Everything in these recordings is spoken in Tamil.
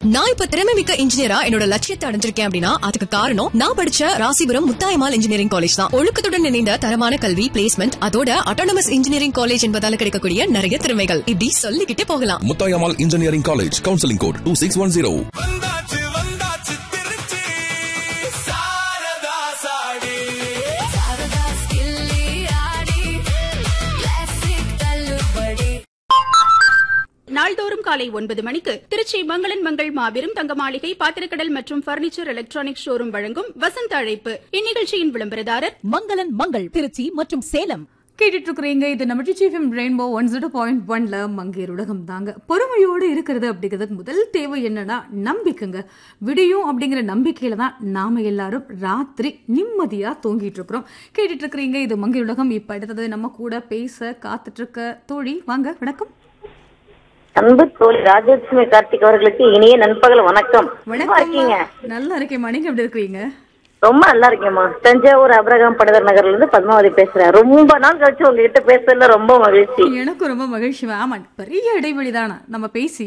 நான் இப்ப திறமை மிக்க இன்ஜினியரா என்னோட லட்சியத்தை அடைஞ்சிருக்கேன் அப்படின்னா அதுக்கு காரணம் நான் படிச்ச ராசிபுரம் முத்தாயமால் இன்ஜினியரிங் காலேஜ் தான் ஒழுக்கத்துடன் இணைந்த தரமான கல்வி பிளேஸ்மெண்ட் அதோட அட்டானமஸ் இன்ஜினியரிங் காலேஜ் என்பதால கிடைக்கக்கூடிய நிறைய திறமைகள் இப்படி சொல்லிக்கிட்டே போகலாம் Muthayammal engineering college counselling code two six one zero வந்தாச்சு வந்தாச்சு திருச்சி சாரதா சாடி நாள்தோறும் காலை ஒன்பது மணிக்கு திருச்சி மங்களன் மங்கள் மாபெரும் தங்க மாளிகை பாத்திரக்கடல் மற்றும் பர்னிச்சர் எலக்ட்ரானிக் ஷோரூம் வழங்கும் வசந்த அழைப்பு இந்நிகழ்ச்சியின் விளம்பரதாரர் மங்களன் மங்கள் திருச்சி மற்றும் சேலம் கேட்டுட்டு இருக்கிறீங்க இது நம்ம டிச்சிஎஃப்எம் ரெயின்போ ஒன் ஜீரோ பாயிண்ட் ஒன்ல மங்கேர் உலகம் தாங்க பொறுமையோடு இருக்கிறது அப்படிங்கிறதுக்கு முதல் தேவை என்னன்னா நம்பிக்கைங்க விடியும் அப்படிங்கிற நம்பிக்கையில தான் நாம எல்லாரும் ராத்திரி நிம்மதியா தூங்கிட்டு இருக்கிறோம் கேட்டுட்டு இருக்கிறீங்க இது மங்கேர் உலகம் இப்ப அடுத்தது நம்ம கூட பேச காத்துட்டு இருக்க தோழி வாங்க வணக்கம் அன்பு தோழி ராஜலட்சுமி கார்த்திக் அவர்களுக்கு இனிய நண்பகல் வணக்கம் நல்லா இருக்கீங்க வணக்கம் நல்லா இருக்கேம்மா நீங்க எப்படி இருக்கிறீங்க ரொம்ப நல்லா இருக்கேம்மா தஞ்சாவூர் அபிரகாம் படுதர் நகர்ல இருந்து பத்மாவதி பேசுறேன் ரொம்ப நாள் கழிச்சு உங்ககிட்ட பேசுறதுல ரொம்ப மகிழ்ச்சி எனக்கும் ரொம்ப மகிழ்ச்சி ஆமா பெரிய இடைவெளி தானே நம்ம பேசி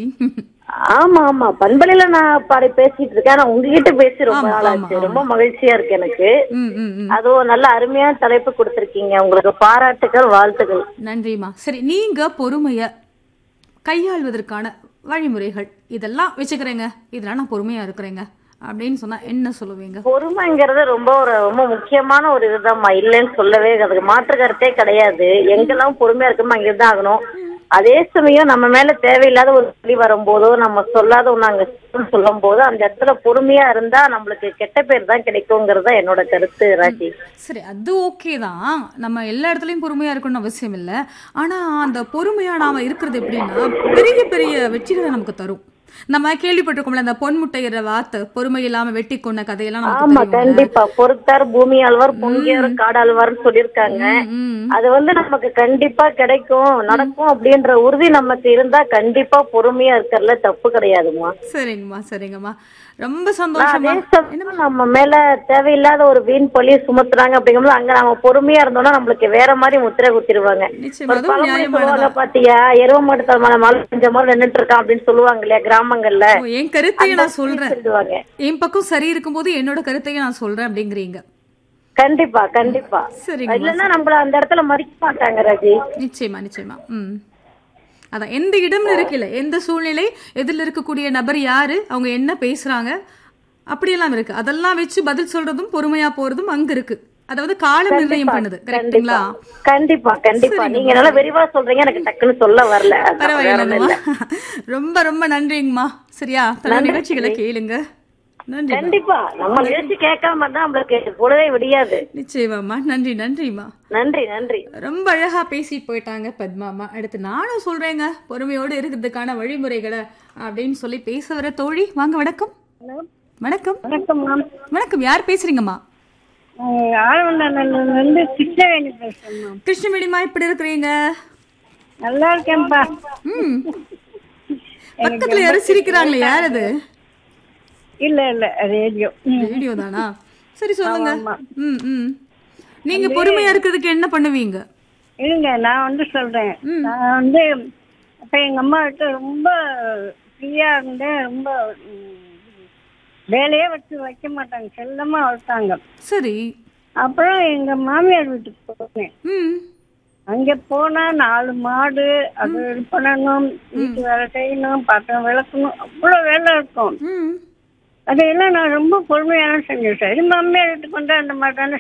ஆமா ஆமா பண்பலையில நான் பாடி பேசிட்டு இருக்கேன் ஆனா உங்ககிட்ட பேசி ரொம்ப ஆமா, நாள் ஆமா, ஆச்சு ஆமா. ரொம்ப மகிழ்ச்சியா இருக்கு எனக்கு ம் ம் ம் அதுவும் நல்ல அருமையான தலைப்பு கொடுத்திருக்கீங்க உங்களுக்கு பாராட்டுகள் வாழ்த்துக்கள் நன்றிம்மா சரி நீங்க பொறுமைய கையாள்வதற்கான வழிமுறைகள் இதெல்லாம் வச்சுக்கிறேங்க இதெல்லாம் நான் பொறுமையா இருக்கிறேங்க அப்படின்னு சொன்னா என்ன சொல்லுவீங்க பொறுமைங்கிறது ரொம்ப ஒரு ரொம்ப முக்கியமான ஒரு இதுதான்மா இல்லைன்னு சொல்லவே அதுக்கு மாற்று கருத்தே கிடையாது எங்கெல்லாம் பொறுமையா இருக்கணுமோ அங்கிருந்தான் ஆகணும் அதே சமயம் நம்ம மேல தேவையில்லாத ஒரு சொல்லி வரும்போதோ நம்ம சொல்லாத ஒண்ணு அங்க சொல்லும் போது அந்த இடத்துல பொறுமையா இருந்தா நம்மளுக்கு கெட்ட பேர் தான் கிடைக்குங்கிறது தான் என்னோட கருத்து ராஜி சரி அது ஓகே தான் நம்ம எல்லா இடத்துலயும் பொறுமையா இருக்கணும்னு அவசியம் இல்லை ஆனா அந்த பொறுமையா நாம இருக்கிறது எப்படின்னா பெரிய பெரிய வெற்றிகளை நமக்கு தரும் நம்ம கேள்விப்பட்டிருக்கோம்ல அந்த பொன்முட்டைகிற வார்த்தை பொறுமை இல்லாம வெட்டி கொண்ட கதையெல்லாம் ஆமா நமக்கு தெரியும் கண்டிப்பா பொறுத்தார் பூமி ஆழ்வார் பொங்கியவர் காடாழ்வார்னு சொல்லியிருக்காங்க ம் அது வந்து நமக்கு கண்டிப்பா கிடைக்கும் நடக்கும் அப்படின்ற உறுதி நமக்கு இருந்தா கண்டிப்பா பொறுமையா இருக்கறதுல தப்பு கிடையாதுமா சரிங்கம்மா சரிங்கம்மா ரொம்ப அதே சந்தோஷமா சமயம் நம்ம மேல தேவையில்லாத ஒரு வீண் பழி சுமத்துறாங்க அப்படிங்கும்போது அங்க நம்ம பொறுமையா இருந்தோம்னா நம்மளுக்கு வேற மாதிரி முத்திரை குத்திருவாங்க நிச்சயமா ஒரு அதுவும் பழமொழி நியாயமானதா சொல்லுவாங்க பாத்தியா எருவ மாட்டு தரமான மழை செஞ்ச மாதிரி நின்னுட்டு இருக்கான் அப்படின்னு சொல்லுவாங்க இல்லையா கிராமங்கள்ல ஓ, என் கருத்தையும் நான் சொல்றேன் சொல்லுவாங்க என் பக்கம் சரி இருக்கும்போது என்னோட கருத்தையும் நான் சொல்றேன் அப்படிங்கிறீங்க கண்டிப்பா கண்டிப்பா சரிங்கம்மா இல்லன்னா நம்மள அந்த இடத்துல மதிக்க மாட்டாங்க ராஜி நிச்சயமா நிச்சயமா ம் அதான் எந்த இடம்னு இருக்குல்ல எந்த சூழ்நிலை எதில் இருக்கக்கூடிய நபர் யாரு அவங்க என்ன பேசுறாங்க அப்படியெல்லாம் இருக்கு அதெல்லாம் வச்சு பதில் சொல்றதும் பொறுமையா போறதும் அங்க இருக்கு அதாவது காலம் நிர்ணயம் பண்ணுது கரெக்ட்டுங்களா கண்டிப்பா கண்டிப்பா நீங்க நல்லா விரிவா சொல்றீங்க எனக்கு டக்குன்னு சொல்ல வரல அதான் வேற ஒண்ணும் பரவாயில்லங்கம்மா இல்ல. ரொம்ப ரொம்ப நன்றிங்கம்மா சரியா தன நிகழ்ச்சிகளை கேளுங்க நன்றி கண்டிப்பா நம்ம நிகழ்ச்சி கேட்காம இருந்தா நம்மளுக்கு பொழுதே விடியாது நிச்சயமாம்மா நன்றி நன்றிம்மா நன்றி நன்றி ரொம்ப அழகா பேசிட்டு போயிட்டாங்க பத்மாமா அடுத்து நானும் சொல்றேங்க பொறுமையோடு இருக்கிறதுக்கான வழிமுறைகளை அப்படின்னு சொல்லி பேச வர தோழி வாங்க வணக்கம் வணக்கம் வணக்கம் மேம் வணக்கம் யார் பேசுறீங்கம்மா ஆழ்வந்தாண்டன்ல இருந்து கிருஷ்ணவேணி பேசுறேன் மேம் கிருஷ்ணவேணிமா இப்படி இருக்கிறீங்க நல்லா இருக்கேன்ப்பா ம் பக்கத்துல யாரும் சிரிக்கிறாங்களே யார் அது இல்ல இல்ல ரேடியோ ரேடியோ தானா சரி சொல்லுங்க ம் ம் நீங்க பொறுமையா இருக்கிறதுக்கு என்ன பண்ணுவீங்க இருங்க நான் வந்து சொல்றேன் நான் வந்து அப்ப எங்க அம்மா கிட்ட ரொம்ப ஃப்ரீயா இருந்தேன் ரொம்ப ம், வேலையே வச்சு வைக்க மாட்டாங்க செல்லமா வளர்த்தாங்க சரி அப்புறம் எங்க மாமியார் வீட்டுக்கு போனேன் ம் அங்க போனா நாலு மாடு அது இது பண்ணணும் வீட்டு வேலை செய்யணும் பாத்திரம் விளக்கணும் அவ்வளவு வேலை இருக்கும் ம் அதையெல்லாம் நான் ரொம்ப பொறுமையான செஞ்சேன் சரி மாமியார் வீட்டுக்கு வந்தா அந்த மாதிரி தானே